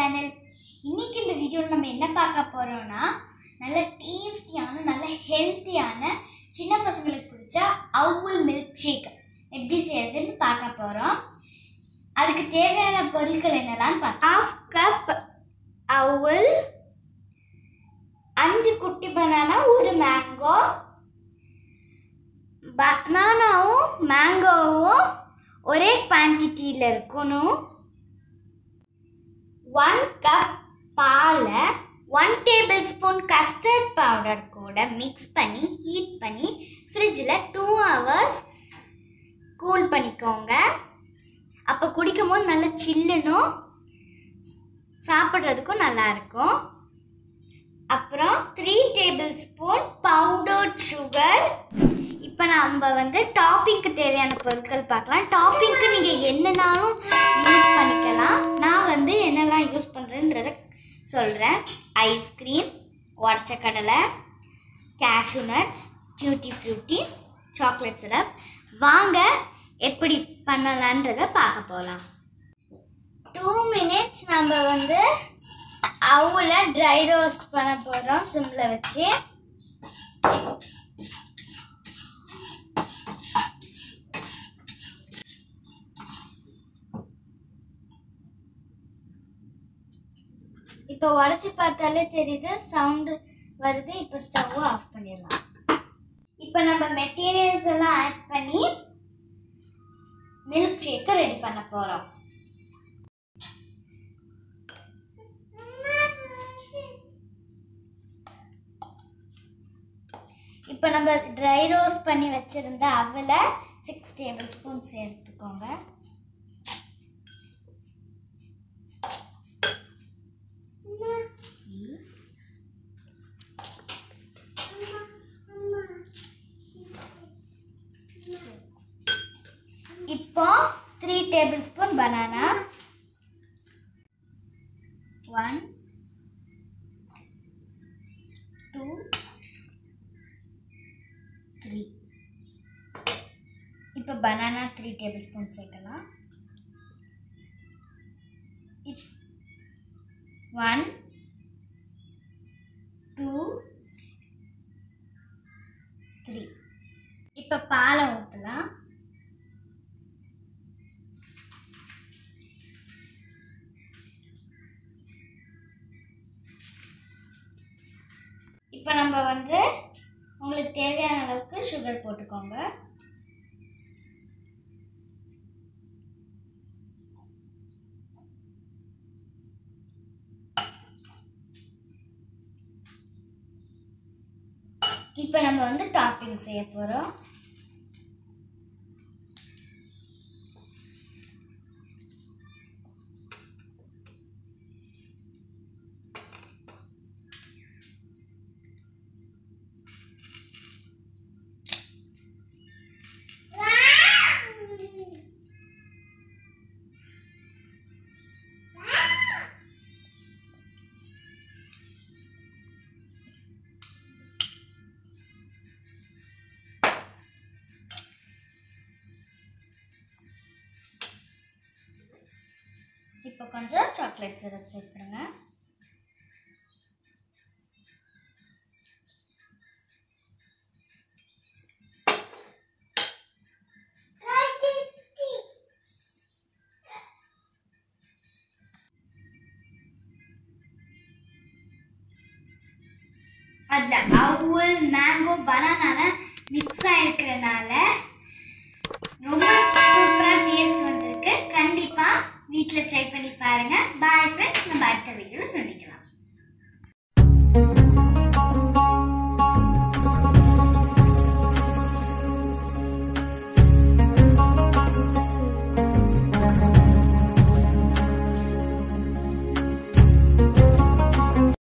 channel இன்னைக்கு இந்த வீடியோவில் நம்ம என்ன பார்க்க போறோம்னா நல்ல டேஸ்டியான நல்ல ஹெல்த்தியான சின்ன பசங்களுக்கு பிடிச்ச அவுல் மில்க் ஷேக் எப்படி செய்யறதுன்னு பார்க்க போறோம் அதுக்கு தேவையான பொருட்கள் என்னெல்லாம் பார்க்க ஹாஃப் கப் அவுல் அஞ்சு குட்டி பனானா ஒரு மேங்கோ பனானாவும் மேங்கோவும் ஒரே குவான்டிட்டியில் இருக்கணும் ஒன் கப் பாலை one tablespoon custard powder கூட மிக்ஸ் பண்ணி ஹீட் பண்ணி ஃப்ரிட்ஜில் டூ ஹவர்ஸ் கூல் பண்ணிக்கோங்க அப்போ குடிக்கும் போது நல்லா சில்லுனும் சாப்பிட்றதுக்கும் நல்லா இருக்கும் அப்புறம் three tablespoon powdered sugar இப்போ நம்ம வந்து டாப்பிங்க்கு தேவையான பொருட்கள் பார்க்கலாம் டாப்பிங்க்கு நீங்கள் என்னனாலும் யூஸ் பண்ணிக்கலாம் நான் வந்து என்னெல்லாம் யூஸ் பண்ணுறேன்றத சொல்கிறேன் ஐஸ்கிரீம் உடச்ச கடலை cashew nuts tutti frutti chocolate syrup வாங்க எப்படி பண்ணலான்றத பார்க்க போகலாம் டூ மினிட்ஸ் நம்ம வந்து அவுல ட்ரை ரோஸ்ட் பண்ண போகிறோம் சிம்மில் வச்சு இப்போ உடச்சி பார்த்தாலே தெரியுது சவுண்டு வருது இப்போ ஸ்டவ் ஆஃப் பண்ணிடலாம் இப்போ நம்ம மெட்டீரியல்ஸ் எல்லாம் ஆட் பண்ணி மில்க் ஷேக்கை ரெடி பண்ண போகிறோம் இப்போ நம்ம ட்ரை ரோஸ்ட் பண்ணி வச்சிருந்த அவலை சிக்ஸ் டேபிள் ஸ்பூன்ஸ் எடுத்துக்கோங்க இப்போ three tablespoon banana one two three இப்போ பனானா த்ரீ டேபிள் ஸ்பூன் சேர்க்கலாம் ஒன் டூ த்ரீ இப்போ பாலை ஊற்றலாம் இப்போ நம்ம வந்து உங்களுக்கு தேவையான அளவுக்கு சுகர் போட்டுக்கோங்க இப்போ நம்ம வந்து டாப்பிங் செய்ய போகிறோம் இப்போ கொஞ்சம் சாக்லேட் சிரப் சேர்த்துருங்க அதில் அவுல் மேங்கோ பனானா